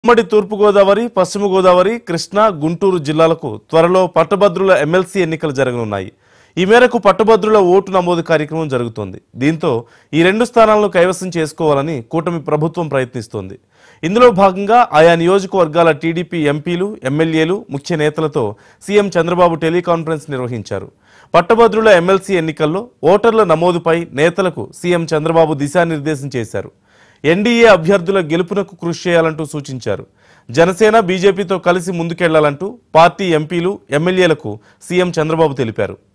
ఉమ్మడి తూర్పుగోదావరి పశ్చిమ గోదావరి కృష్ణా గుంటూరు జిల్లాలకు త్వరలో పట్టభద్రుల ఎమ్మెల్సీ ఎన్నికలు జరగనున్నాయి ఈ మేరకు పట్టభద్రుల ఓటు నమోదు కార్యక్రమం జరుగుతోంది దీంతో ఈ రెండు స్థానాలను కైవసం చేసుకోవాలని కూటమి ప్రభుత్వం ప్రయత్నిస్తోంది ఇందులో భాగంగా ఆయా నియోజకవర్గాల టీడీపీ ఎంపీలు ఎమ్మెల్యేలు ముఖ్య నేతలతో సీఎం చంద్రబాబు టెలికాన్ఫరెన్స్ నిర్వహించారు పట్టభద్రుల ఎమ్మెల్సీ ఎన్నికల్లో ఓటర్ల నమోదుపై నేతలకు సీఎం చంద్రబాబు దిశానిర్దేశం చేశారు ఎన్డీఏ అభ్యర్థుల గెలుపునకు కృషి చేయాలంటూ సూచించారు జనసేన బీజేపీతో కలిసి ముందుకెళ్లాలంటూ పార్టీ ఎంపీలు ఎమ్మెల్యేలకు సీఎం చంద్రబాబు తెలిపారు